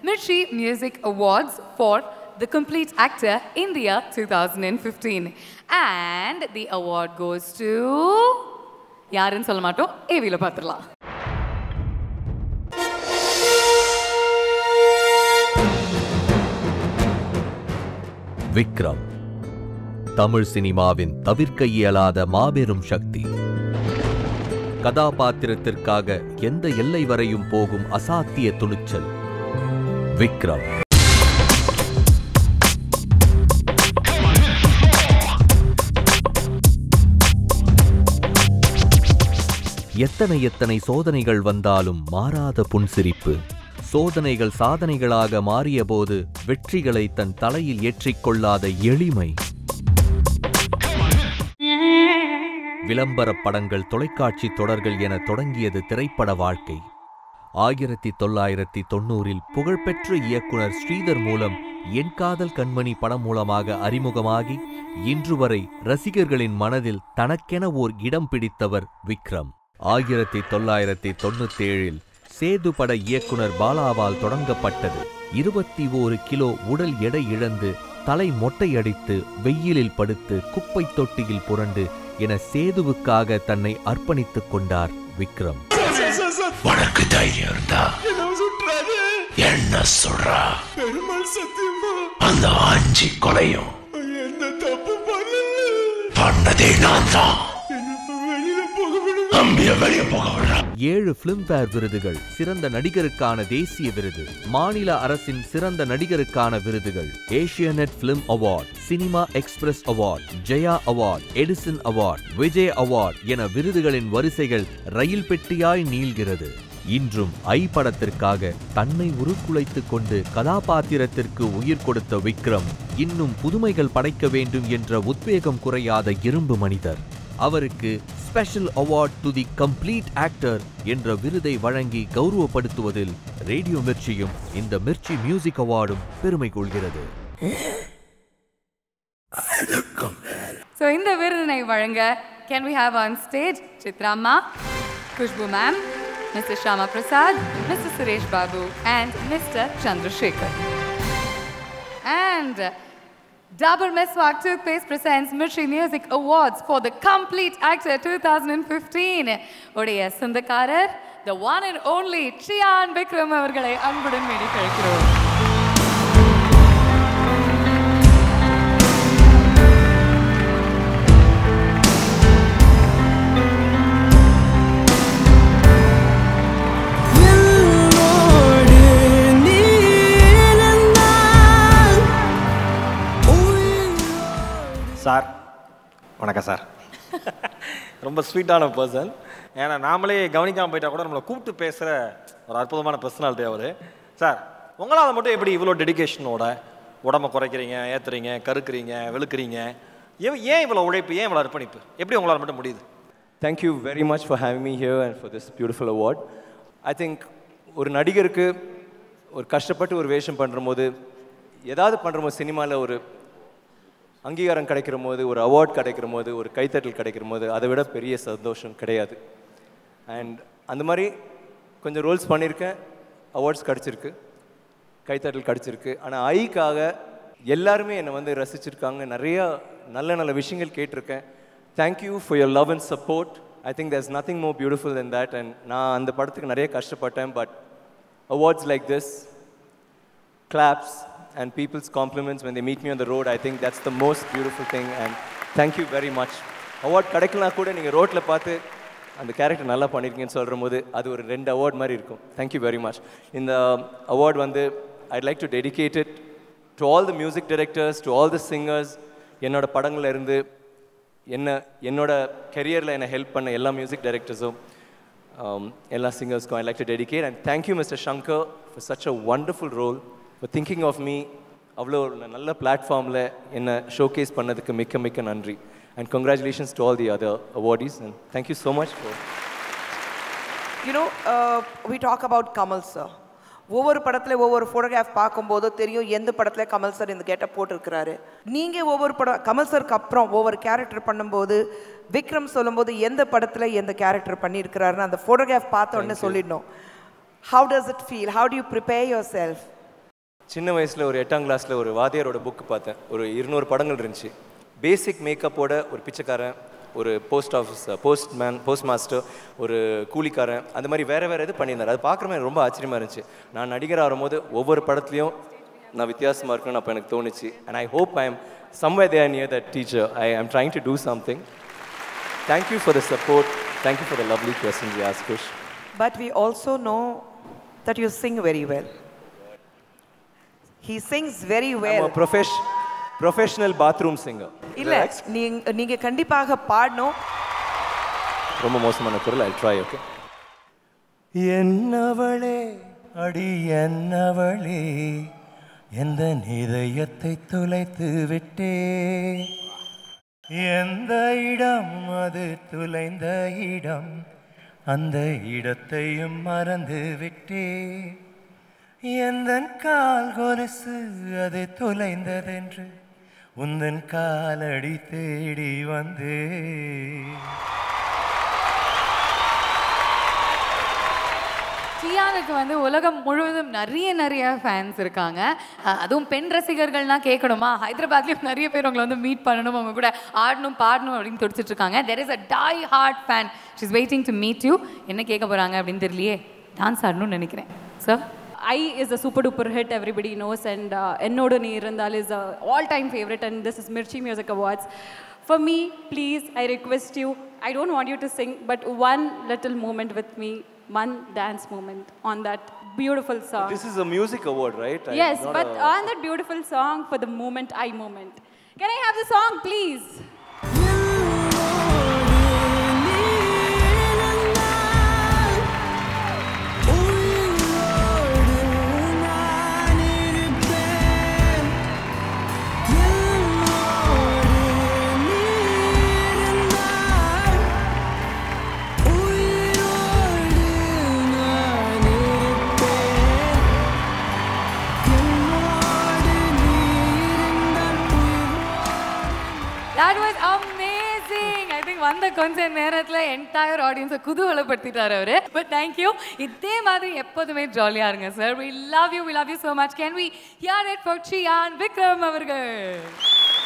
Mirchi Music Awards for the Complete Actor India 2015. And the award goes to யாருன்னு சொல்ல மாட்டோம் ஏவியில் பார்த்துடலாம் விக்ரம் தமிழ் சினிமாவின் தவிர்க்க இயலாத மாபெரும் சக்தி கதாபாத்திரத்திற்காக எந்த எல்லை வரையும் போகும் அசாத்திய துணிச்சல் விக்ரம் எத்தனை எத்தனை சோதனைகள் வந்தாலும் மாறாத புன்சிரிப்பு சோதனைகள் சாதனைகளாக மாறியபோது வெற்றிகளை தன் தலையில் ஏற்றிக்கொள்ளாத எளிமை விளம்பரப் படங்கள் தொலைக்காட்சி தொடர்கள் என தொடங்கியது திரைப்பட வாழ்க்கை ஆயிரத்தி தொள்ளாயிரத்தி தொண்ணூறில் புகழ்பெற்ற இயக்குனர் ஸ்ரீதர் மூலம் என் காதல் கண்மணி படம் மூலமாக அறிமுகமாகி இன்று வரை ரசிகர்களின் மனதில் தனக்கென ஓர் இடம் பிடித்தவர் விக்ரம் ஆயிரத்தி தொள்ளாயிரத்தி தொண்ணூத்தேழில் சேது பட இயக்குனர் பாலாவால் தொடங்கப்பட்டது இருபத்தி ஓரு கிலோ உடல் எடை இழந்து தலை மொட்டையடித்து வெயிலில் படுத்து குப்பை தொட்டியில் புரண்டு என சேதுவுக்காக தன்னை அர்ப்பணித்துக் கொண்டார் விக்ரம் உனக்கு தைரியம் இருந்தா என்ன சொல்றா அந்த அஞ்சு கொலையும் பண்ணதே நான் தான் அம்பிய வெளியே போக விடுறா ஏழு பிலிம்பேர் விருதுகள் சிறந்த நடிகருக்கான தேசிய விருது மாநில அரசின் சிறந்த நடிகருக்கான விருதுகள் Asianet film award cinema express award Jaya award Edison award Vijay award என விருதுகளின் வரிசைகள் ரயில் பெட்டியாய் நீள்கிறது இன்றும் ஐ படத்திற்காக தன்னை உருக்குலைத்துக் கொண்டு கதாபாத்திரத்திற்கு உயிர் கொடுத்த விக்ரம் இன்னும் புதுமைகள் படைக்க வேண்டும் என்ற உத்வேகம் குறையாத இரும்பு மனிதர் அவருக்கு special award to the complete actor என்ற விருதை வழங்கி கௌரவப்படுத்துவதில் ரேடியோ மிர்ச்சியும் இந்த மிர்ச்சி மியூசிக் அவார்டும் பெருமை கொள்கிறது ஸோ இந்த விருதினை வழங்க can we have on stage Chitramma Khushbu ma'am mister Shama Prasad mister Suresh Babu and mister Chandrasekhar and Double Meswak Toothpaste presents Mirchi Music Awards for the Complete Actor 2015. உடைய சொந்தக்காரர் the one and only Chiyaan Vikram அவர்களை அன்புடன் வேண்டி கழிக்கிறோம் சார் வணக்கம் சார் ரொம்ப ஸ்வீட்டான பர்சன் ஏன்னா நாமளே கவனிக்காமல் போயிட்டா கூட நம்மளை கூப்பிட்டு பேசுகிற ஒரு அற்புதமான பர்சனாலிட்டி அவர் சார் உங்களால் மட்டும் எப்படி இவ்வளோ டெடிகேஷனோட உடம்ப குறைக்கிறீங்க ஏற்றுறீங்க கருக்குறீங்க வெளுக்குறீங்க ஏன் ஏன் இவ்வளோ உழைப்பு ஏன் இவ்வளோ அர்ப்பணிப்பு எப்படி உங்களால் மட்டும் முடியுது Thank you very much for having me here and for this beautiful award. I think ஒரு நடிகருக்கு ஒரு கஷ்டப்பட்டு ஒரு வேஷம் பண்ணுற போது ஏதாவது பண்ணுற போது சினிமாவில் ஒரு அங்கீகாரம் கிடைக்கிற போது ஒரு அவார்ட் கிடைக்கிற போது ஒரு கைத்தட்டல் கிடைக்கிற போது அதை விட பெரிய சந்தோஷம் கிடையாது அண்ட் அந்த மாதிரி கொஞ்சம் ரோல்ஸ் பண்ணியிருக்கேன் அவார்ட்ஸ் கிடச்சிருக்கு கைத்தட்டல் கிடச்சிருக்கு ஆனால் ஐக்காக எல்லாருமே என்னை வந்து ரசிச்சிருக்காங்க நிறைய நல்ல நல்ல விஷயங்கள் கேட்டிருக்கேன் thank you for your love and support I think there's nothing more beautiful then that and நான் அந்த படத்துக்கு நிறைய கஷ்டப்பட்டேன் but awards like this claps and people's compliments when they meet me on the road. I think that's the most beautiful thing. And thank you very much. Award கிடைக்கலாம் கூட நீங்கள் ரோட்டில் பார்த்து அந்த கேரக்டர் நல்லா பண்ணியிருக்கீங்கன்னு சொல்கிற போது அது ஒரு ரெண்டு அவார்ட் மாதிரி இருக்கும் தேங்க்யூ வெரி மச் இந்த அவார்ட் வந்து I'd like to dedicate it to all the music directors to all the singers என்னோட படங்கள்ல இருந்து என்ன என்னோட கெரியரில் என்னை ஹெல்ப் பண்ண எல்லா மியூசிக் டைரக்டர்ஸும் எல்லா சிங்கர்ஸ்க்கும் I like to dedicate and thank you mister Shankar for such a wonderful role for thinking of me அவ்வளோ ஒரு நல்ல பிளாட்ஃபார்மில் என்னை ஷோகேஸ் பண்ணதுக்கு மிக்க மிக்க நன்றி and congratulations to all the other awardees and thank you so much for You know, uh, we talk about Kamal sir. ஒவ்வொரு படத்துல ஒவ்வொரு ஃபோட்டோகிராஃப் பார்க்கும்போது தெரியும் எந்த படத்துல கமல் சார் இந்த கெட்டப் போட்டிருக்கிறாரு நீங்க ஒவ்வொரு படம் கமல் சாருக்கு அப்புறம் ஒவ்வொரு கேரக்டர் பண்ணும்போது விக்ரம் சொல்லும்போது எந்த படத்துல எந்த கேரக்டர் பண்ணியிருக்கிறாருன்னு அந்த ஃபோட்டோகிராஃப் பார்த்த உடனே சொல்லிடணும் how does it feel how to you prepare yourself சின்ன வயசில் ஒரு எட்டாம் கிளாஸில் ஒரு வாத்தியாரோட புக் பார்த்தேன் ஒரு இருநூறு படங்கள் இருந்துச்சு பேசிக் மேக்கப்போட ஒரு பிச்சைக்காரன் ஒரு post office postman postmaster ஒரு கூலிக்காரன் அந்த மாதிரி வேறு வேறு இது பண்ணியிருந்தார் அது பார்க்குற மாதிரி ரொம்ப ஆச்சரியமாக இருந்துச்சு நான் நடிகர் ஆகும்போது ஒவ்வொரு படத்துலையும் நான் வித்தியாசமாக இருக்கணும்னு அப்போ எனக்கு தோணுச்சு and I hope I am someway there near that teacher I I'm trying to do something thank you for the support thank you for the lovely question you ask குஷ் But we also know that you sing very well. He sings very well. Profess professional bathroom singer இல்ல நீங்க நீங்க கண்டிப்பாக பாடணும் ரொம்ப மோசமான குரல் I try okay என்னவளே அடி என்னவளே எந்த இதயத்தை துளைத்து விட்டே எந்த இடம் அது துளைந்த இடம் அந்த இடத்தையும் மறந்து விட்டே எந்த கால் கொலுசு அது துளைந்ததென்று உந்தன் காலடி தேடி வந்தே சியானுக்கு வந்து உலகம் முழுவதும் நிறைய நிறைய ஃபேன்ஸ் இருக்காங்க அஹ் அதுவும் பெண் ரசிகர்கள்னா கேட்கணுமா ஹைதராபாத்லயும் நிறைய பேர் உங்களை வந்து மீட் பண்ணணும் அவங்க கூட ஆடணும் பாடணும் அப்படின்னு துடிச்சிட்டு இருக்காங்க there is a die hard fan she's waiting to meet you என்ன கேட்க போறாங்க அப்படின்னு தெரியலையே டான்ஸ் ஆடணும்னு நினைக்கிறேன் sir I is a super duper hit, everybody knows, and uh, Ennodu Nirandal is a all-time favorite, and this is Mirchi Music Awards. For me, please, I request you, I don't want you to sing, but one little moment with me, one dance moment on that beautiful song. This is a music award, right? I- yes, not but a- on that beautiful song for the moment, I moment. Can I have the song, please? That was amazing. I think வந்த கொஞ்ச நேரத்துல entire ஆடியன்ஸை குதூகலப்படுத்திட்டாரு அவரு but thank you இதே மாதிரி எப்போதுமே ஜாலியா இருங்க sir we love you we love you so much can we hear it for Chiyaan Vikram அவர்கள்